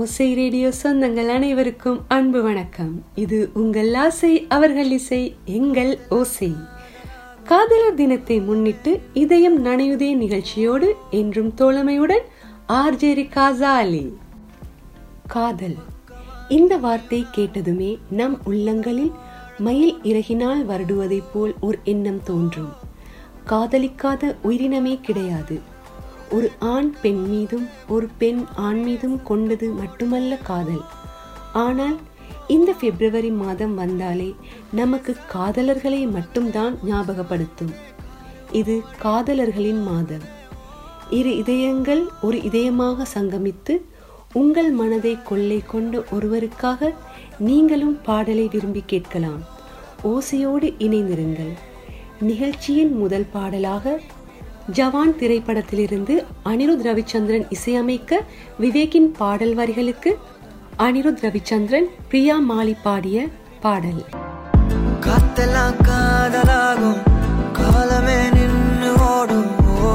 ஓசை ரேடியோ சொந்தங்கள் அனைவருக்கும் அன்பு வணக்கம் இது உங்கள் ஆசை அவர்கள் இசை எங்கள் ஓசை காதலர் தினத்தை முன்னிட்டு இதயம் நனையுதே நிகழ்ச்சியோடு என்றும் தோழமையுடன் ஆர்ஜேரி காசாலி காதல் இந்த வார்த்தை கேட்டதுமே நம் உள்ளங்களில் மயில் இறகினால் வருடுவதைப் போல் ஒரு எண்ணம் தோன்றும் காதலிக்காத உயிரினமே கிடையாது ஒரு ஆண் பெண் மீதும் ஒரு பெண் ஆண் மீதும் கொண்டது மட்டுமல்ல காதல் ஆனால் இந்த பிப்ரவரி மாதம் வந்தாலே நமக்கு காதலர்களை மட்டும்தான் ஞாபகப்படுத்தும் இது காதலர்களின் மாதம் இரு இதயங்கள் ஒரு இதயமாக சங்கமித்து உங்கள் மனதை கொள்ளை கொண்ட ஒருவருக்காக நீங்களும் பாடலை விரும்பி கேட்கலாம் ஓசையோடு இணைந்திருங்கள் நிகழ்ச்சியின் முதல் பாடலாக ஜவான் திரைப்படத்திலிருந்து அனிருத் ரவிச்சந்திரன் இசையமைக்க விவேக்கின் பாடல் வரிகளுக்கு அனிருத் ரவிச்சந்திரன் பிரியா மாலி பாடிய பாடல் காத்தெல்லாம் காதலாகும் காலமே நின்று ஓடும் ஓ.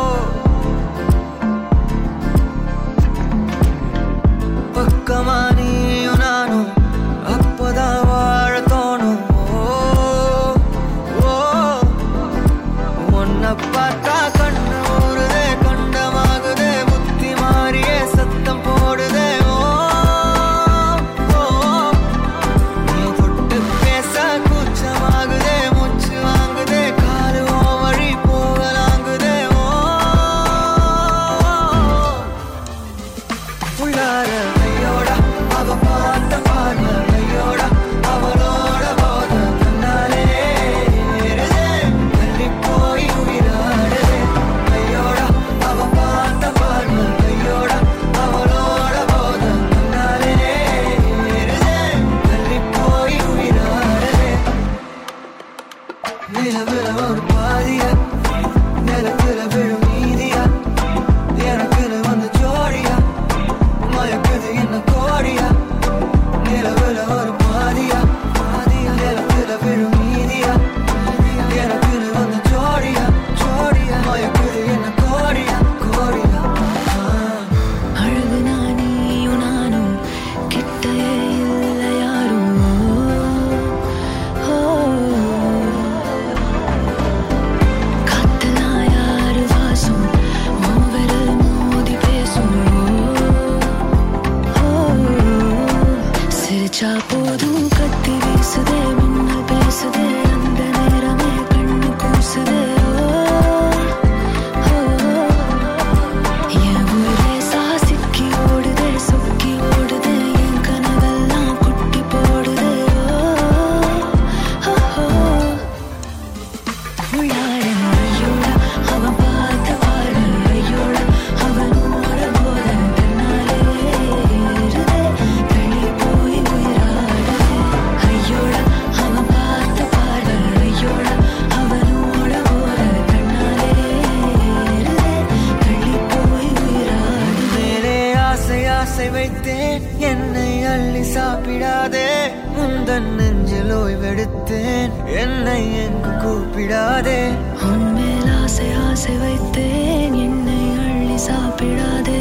பக்கமா நீயும் நானும் அப்பதான் வாழ தோணும் ஓ. ஓ. உன்னை பார்த்தா கண்ணு ஊறுதே கண்டமாகுதே புத்தி மாறியே சத்தம் போடுதே ஓ ஓ நீ தொட்டு பேச கூச்சமாகுதே மூச்சு வாங்குதே காலு ஓ வழி போகலாங்குதே ஓ உள்ளார கையோட அவ பார்த்த பார்வை கையோட அவளோட போத கண்ணாலே ஏறுதே தள்ளி போய் உயிராடுதே கையோட அவ பார்த்த பார்வை கையோட அவளோட போத கண்ணாலே ஏறுதே தள்ளி போய் உயிராடுதே நிலவுல ஒரு பாதியா நிலத்துல விழும் நீதியா எனக்குன்னு வந்து ஜோடியா மயக்குது என்ன கோடியா நிலவுல ஒரு பாதியா பாதியா நிலத்துல விழும் நீதியா எனக்குன்னு வந்து ஜோடியா ஜோடியா மயக்குது என்ன கோடியா கோடியா அழகு நானேயும் நானும் கிட்டயே இல்லை யாரும் ஓ, காத்தெல்லாம் யாரு வாசம் உன் விரல் மோதி பேசும் ஓ, சிரிச்சா போதும் கத்தி வீசுதே மின்னல் பேசுதே அந்த நேரமே கண்ணு கூசுதே ஓ, ஓ என் உயிரே சாசிக்கி ஓடுதே சொக்கி ஓடுதே என் கனவெல்லாம் குட்டி போடுதே ஓ, ஓ, ஓ. உள்ளார ஐயோட அவன் பார்த்த பார்வை ஐயோட அவனோட போத தன்னாலே ஏறுதே தள்ளி போய் உயிராடுதே ஐயோட அவன் பார்த்த பார்வை ஐயோட அவனோட போத தன்னாலே ஏறுதே தள்ளி போய் உயிராடுதே மேலே ஆசை ஆசை வைத்தேன் என்னை அள்ளி சாப்பிடாதே முந்தன் நெஞ்சில் ஓய்வெடுத்தேன் என்னை எங்கு கூப்பிடாதே உன்மேல் ஆசை ஆசை வைத்தேன் என்னை அள்ளி சாப்பிடாதே